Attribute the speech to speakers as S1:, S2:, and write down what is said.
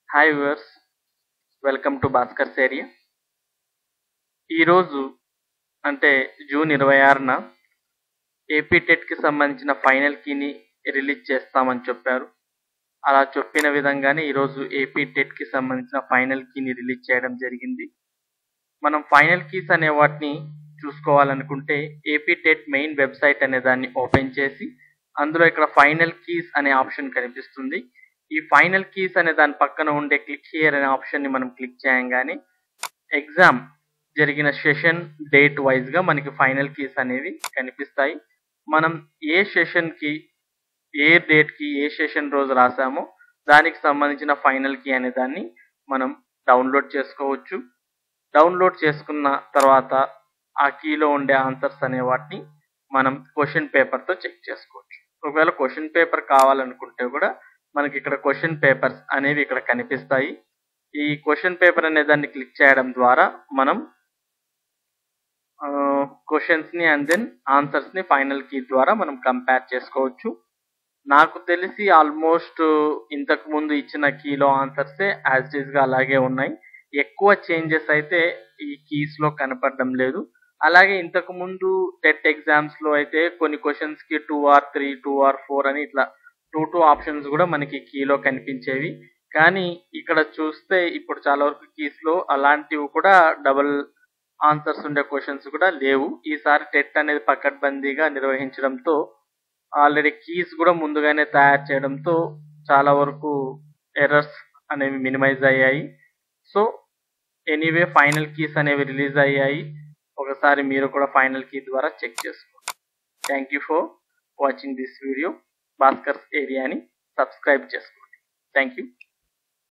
S1: hi viewers welcome to Bhaskar's area ఈరోజు అంటే June ఇరవై ఆరున ఏపీ టెట్కి సంబంధించిన ఫైనల్ కీని రిలీజ్ చేస్తామని చెప్పారు అలా చెప్పిన విధంగానే ఈరోజు ఏపీ టెట్కి సంబంధించిన ఫైనల్ కీని రిలీజ్ చేయడం జరిగింది మనం ఫైనల్ కీస్ అనే వాటిని చూసుకోవాలనుకుంటే ఏపీ టెట్ మెయిన్ వెబ్సైట్ అనే దాన్ని ఓపెన్ చేసి అందులో ఇక్కడ ఫైనల్ కీస్ అనే ఆప్షన్ కనిపిస్తుంది ఈ ఫైనల్ కీస్ అనే దాని పక్కన ఉండే క్లిక్ హియర్ అనే ఆప్షన్ ని మనం క్లిక్ చేయంగానే ఎగ్జామ్ జరిగిన సెషన్ డేట్ వైజ్ గా మనకి ఫైనల్ కీస్ అనేవి కనిపిస్తాయి మనం ఏ సెషన్ కి ఏ డేట్ కి ఏ సెషన్ రోజు రాసామో దానికి సంబంధించిన ఫైనల్ కీ అనే దాన్ని మనం డౌన్లోడ్ చేసుకోవచ్చు డౌన్లోడ్ చేసుకున్న తర్వాత ఆ కీలో ఉండే ఆన్సర్స్ అనే వాటిని మనం క్వశ్చన్ పేపర్తో చెక్ చేసుకోవచ్చు ఒకవేళ క్వశ్చన్ పేపర్ కావాలనుకుంటే కూడా మనకి ఇక్కడ క్వశ్చన్ పేపర్స్ అనేవి ఇక్కడ కనిపిస్తాయి ఈ క్వశ్చన్ పేపర్ అనే దాన్ని క్లిక్ చేయడం ద్వారా మనం క్వశ్చన్స్ ని అండ్ దెన్ ఆన్సర్స్ ని ఫైనల్ కీ ద్వారా మనం కంపేర్ చేసుకోవచ్చు నాకు తెలిసి ఆల్మోస్ట్ ఇంతకు ముందు ఇచ్చిన కీలో ఆన్సర్సే యాజ్ ఇట్ గా అలాగే ఉన్నాయి ఎక్కువ చేంజెస్ అయితే ఈ కీస్ లో కనపడడం లేదు అలాగే ఇంతకు ముందు టెట్ ఎగ్జామ్స్ లో అయితే కొన్ని క్వశ్చన్స్ కి two or three two or four అని ఇట్లా టూ టూ ఆప్షన్స్ కూడా మనకి కీలో కనిపించేవి కానీ ఇక్కడ చూస్తే ఇప్పుడు చాలా వరకు కీస్ లో అలాంటివి కూడా డబుల్ ఆన్సర్స్ ఉండే క్వశ్చన్స్ కూడా లేవు ఈసారి టెట్ అనేది పకడ్బందీగా నిర్వహించడంతో ఆల్రెడీ కీస్ కూడా ముందుగానే తయారు చేయడంతో చాలా వరకు ఎర్రర్స్ అనేవి మినిమైజ్ అయ్యాయి సో ఎనీవే ఫైనల్ కీస్ అనేవి రిలీజ్ అయ్యాయి ఒకసారి మీరు కూడా ఫైనల్ కీ ద్వారా చెక్ చేసుకోండి thank you for watching this video Bhaskar's ఏరియాని సబ్స్క్రైబ్ చేసుకోండి థ్యాంక్ యూ